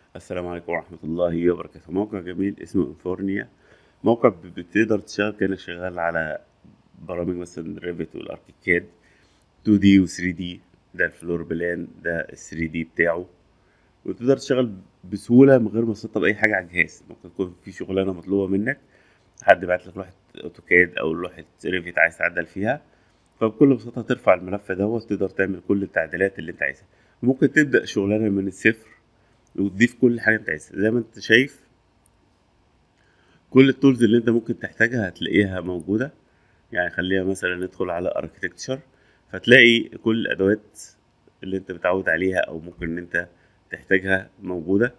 السلام عليكم ورحمة الله وبركاته موقع جميل اسمه انفورنيا موقع ب- بتقدر تشتغل كأنك شغال على برامج مثلا ريفت والاركيكاد 2 دي و 3 دي ده الفلور بلان ده ال 3 دي بتاعه وتقدر تشتغل بسهولة من غير ما تسطب أي حاجة على الجهاز ممكن يكون في شغلانة مطلوبة منك حد بعت لك لوحة أوتوكاد أو لوحة ريفت عايز تعدل فيها فبكل بساطة ترفع الملف دوت تقدر تعمل كل التعديلات اللي أنت عايزها ممكن تبدأ شغلانة من الصفر وتضيف كل حاجة أنت عايزها زي ما أنت شايف كل التولز اللي أنت ممكن تحتاجها هتلاقيها موجودة يعني خلينا مثلا ندخل على اركتكتشر فتلاقي كل الأدوات اللي أنت متعود عليها أو ممكن إن أنت تحتاجها موجودة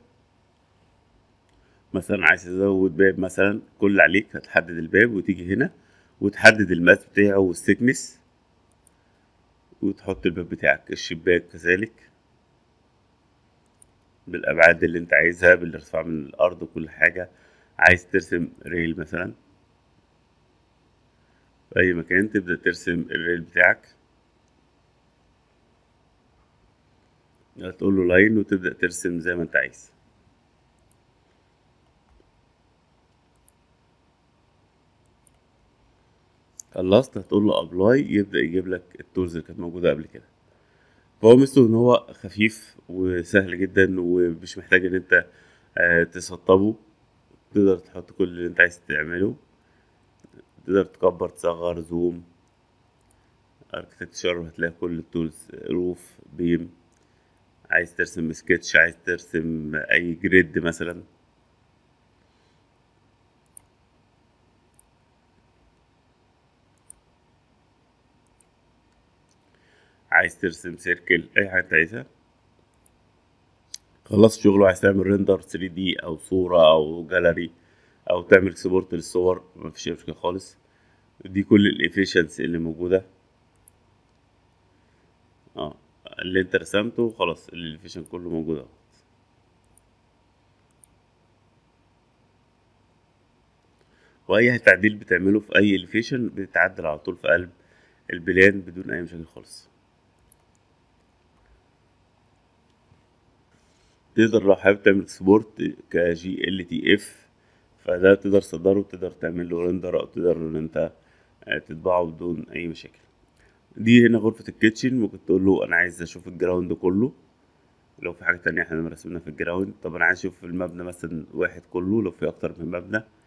مثلا عايز تزود باب مثلا كل اللي عليك هتحدد الباب وتيجي هنا وتحدد المقاس بتاعه والسكنس وتحط الباب بتاعك الشباك كذلك بالأبعاد اللي انت عايزها بالارتفاع من الأرض وكل حاجة عايز ترسم ريل مثلا في أي مكان تبدأ ترسم الريل بتاعك تقول له لاين وتبدأ ترسم زي ما انت عايز خلصت هتقول له ابلاي يبدأ يجيب لك التولز اللي كانت موجودة قبل كده فهو ميزته ان هو خفيف وسهل جدا ومش محتاج ان انت آه، تسطبه تقدر تحط كل اللي انت عايز تعمله تقدر تكبر تصغر زوم اركتكتشر هتلاقي كل التولز روف بيم عايز ترسم سكتش عايز ترسم اي جريد مثلا عايز ترسم سيركل اي حاجه انت عايزها خلصت شغله عايز تعمل ريندر 3 دي او صوره او جاليري او تعمل اكسبورت للصور مفيش أي مشكله خالص دي كل الافيشنسي اللي موجوده اه اللي انت رسمته خلاص الافيشن كله موجود اهو واي تعديل بتعمله في اي الفيشن بيتعدل على طول في قلب البلان بدون اي مشاكل خالص تقدر لو حابب تعمل اكسبورت كجي ال تي اف فده تقدر تصدره تقدر تعمل له ريندر او تقدر ان انت آه، تطبعه بدون اي مشاكل دي هنا غرفة الكيتشن ممكن تقول له انا عايز اشوف الجراوند كله لو في حاجة تانية احنا مرسمينها في الجراوند طب انا عايز اشوف المبنى مثلا واحد كله لو في اكتر من مبنى